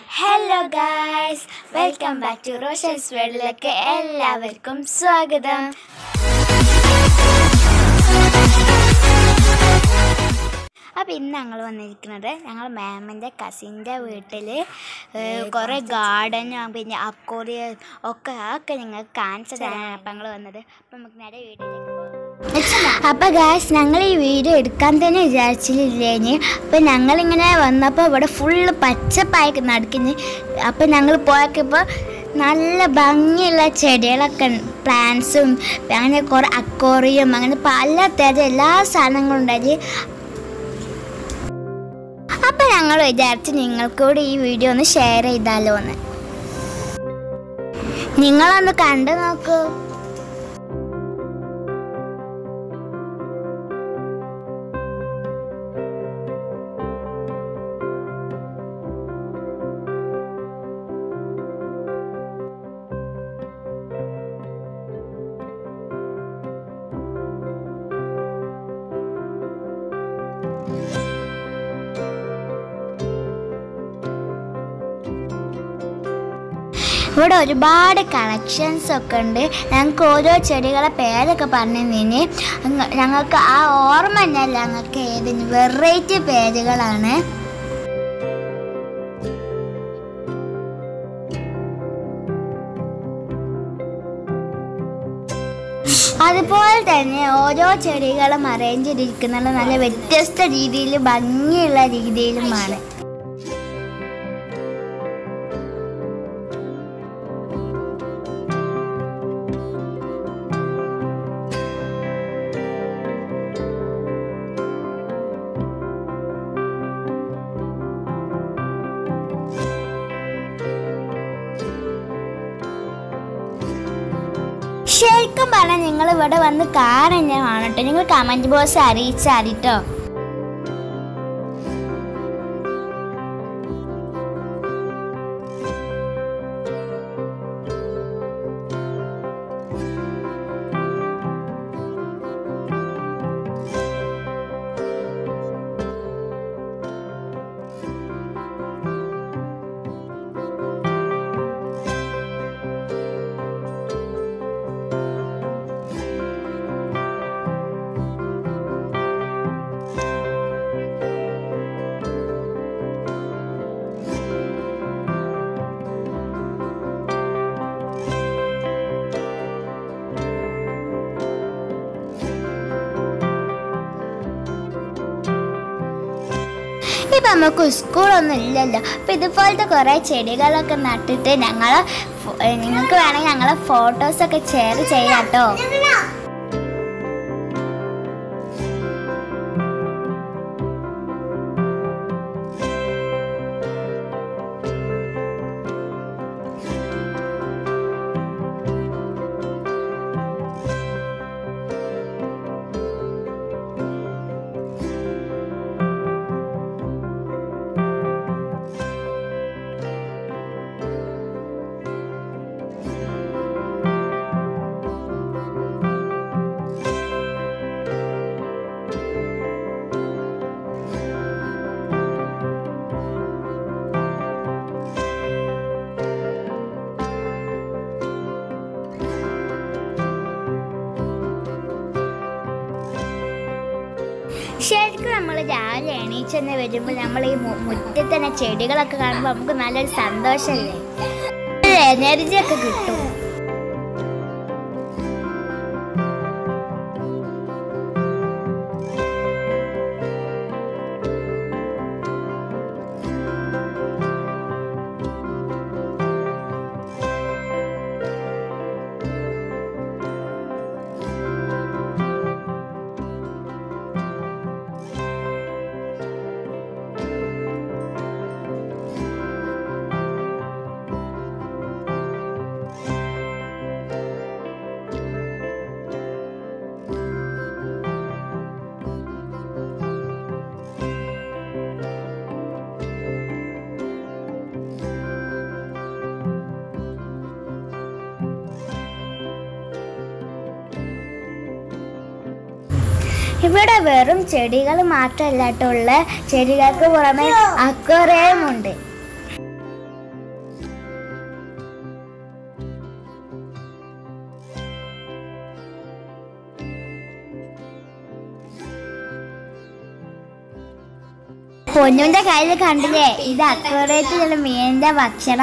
hello guys welcome back to Roshan's വേൾഡിലേക്ക് എല്ലാവർക്കും സ്വാഗതം അപ്പോൾ ഇന്ന് ഞങ്ങൾ വന്നിരിക്കുന്നത് ഞങ്ങൾ മാമിൻ്റെ കസിൻ്റെ വീട്ടിൽ കുറേ ഗാർഡനും പിന്നെ അക്കോറിയ ഒക്കെ ഒക്കെ നിങ്ങൾക്ക് കാണിച്ചു തരാനാണ് അപ്പം ഞങ്ങൾ വന്നത് അപ്പം നമുക്ക് നേരെ വീട്ടിലേക്ക് അപ്പോൾ ഗായ്സ് ഞങ്ങൾ ഈ വീഡിയോ എടുക്കാൻ തന്നെ വിചാരിച്ചില്ലേനി അപ്പം ഞങ്ങളിങ്ങനെ വന്നപ്പോൾ ഇവിടെ ഫുള്ള് പച്ചപ്പായി നടക്കുന്നു അപ്പം ഞങ്ങൾ പോയപ്പോൾ നല്ല ഭംഗിയുള്ള ചെടികളൊക്കെ പ്ലാന്റ്സും അങ്ങനെ കുറേ അക്കോറിയും അങ്ങനെ പല തരം എല്ലാ സാധനങ്ങളും ഉണ്ടായി അപ്പം ഞങ്ങൾ വിചാരിച്ച് നിങ്ങൾക്കൂടി ഈ വീഡിയോ ഒന്ന് ഷെയർ ചെയ്താലോ എന്ന് നിങ്ങളൊന്ന് കണ്ടു നോക്കൂ ഇവിടെ ഒരുപാട് കളക്ഷൻസ് ഒക്കെ ഉണ്ട് ഞങ്ങൾക്ക് ഓരോ ചെടികളെ പേരൊക്കെ പറഞ്ഞു തന്നിന് ഞങ്ങൾക്ക് ആ ഓർമ്മ തന്നെയല്ല ഞങ്ങൾക്ക് ഏതിന് വെറൈറ്റി പേരുകളാണ് അതുപോലെ തന്നെ ഓരോ ചെടികളും അറേഞ്ച് ചെയ്തിരിക്കുന്നത് നല്ല വ്യത്യസ്ത രീതിയിൽ ഭംഗിയുള്ള രീതിയിലുമാണ് ശരിക്കും പറഞ്ഞാൽ നിങ്ങൾ ഇവിടെ വന്ന് കാരണം ഞാൻ കാണട്ടെ നിങ്ങൾ കമൻറ്റ് ബോക്സ് അറിയിച്ചാൽ കേട്ടോ ഇപ്പം നമുക്ക് സ്കൂളൊന്നും ഇല്ലല്ലോ അപ്പം ഇതുപോലത്തെ കുറേ ചെടികളൊക്കെ നട്ടിട്ട് ഞങ്ങൾ നിങ്ങൾക്ക് വേണമെങ്കിൽ ഞങ്ങളെ ഫോട്ടോസൊക്കെ ഷെയർ ചെയ്യാം കേട്ടോ ശരിക്കും നമ്മൾ രാവിലെ എണീച്ചെന്ന് വരുമ്പോൾ നമ്മൾ ഈ മു- മുറ്റത്ത് തന്നെ ചെടികളൊക്കെ കാണുമ്പോൾ നമുക്ക് നല്ലൊരു സന്തോഷമല്ലേ ഒരു എനർജി ഒക്കെ കിട്ടും ഇവിടെ വെറും ചെടികൾ മാത്രമല്ല കേട്ടോ ഉള്ള ചെടികൾക്ക് പുറമെ അക്വേറിയം ഉണ്ട് പൊന്നുവിന്റെ കയ്യിൽ കണ്ടില്ലേ ഇത് അക്വറേറ്റിലുള്ള മീനിന്റെ ഭക്ഷണ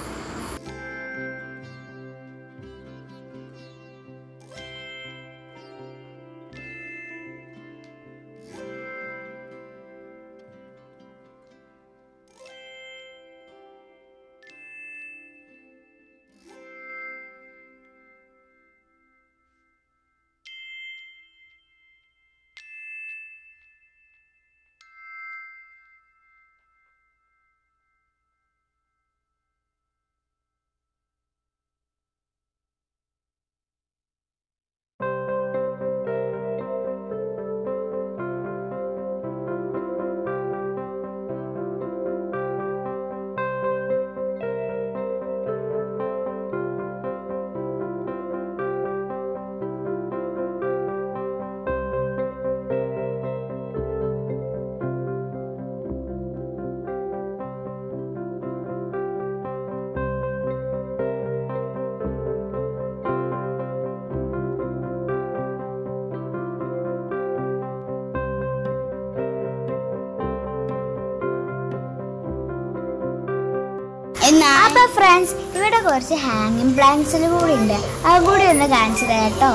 അപ്പൊ ഫ്രണ്ട്സ് ഇവിടെ കുറച്ച് ഹാങ്ങിങ് പ്ലാന്റ്സിൽ കൂടി ഉണ്ട് അത് കൂടി ഒന്ന് കാണിച്ചു തരാം കേട്ടോ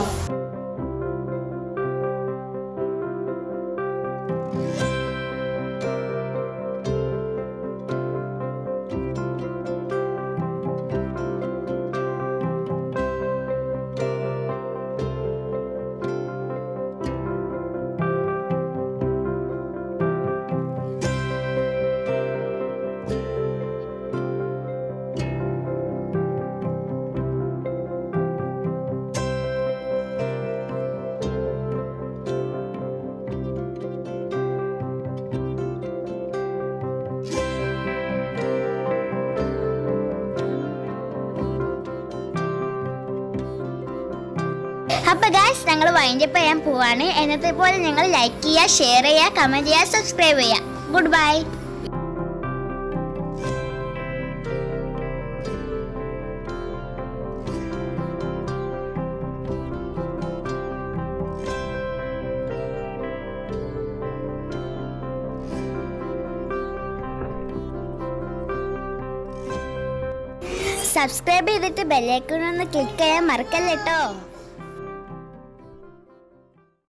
അപ്പൊ ഗായ്സ് ഞങ്ങൾ വൈൻഡപ്പ് ചെയ്യാൻ പോവാണ് എന്നത്തെ പോലെ ഞങ്ങൾ ലൈക്ക് ചെയ്യുക ഷെയർ ചെയ്യുക കമന്റ് ചെയ്യുക സബ്സ്ക്രൈബ് ചെയ്യുക ഗുഡ് ബൈ സബ്സ്ക്രൈബ് ചെയ്തിട്ട് ബെല്ലൈക്കൺ ഒന്ന് ക്ലിക്ക് ചെയ്യാൻ മറക്കല്ലേട്ടോ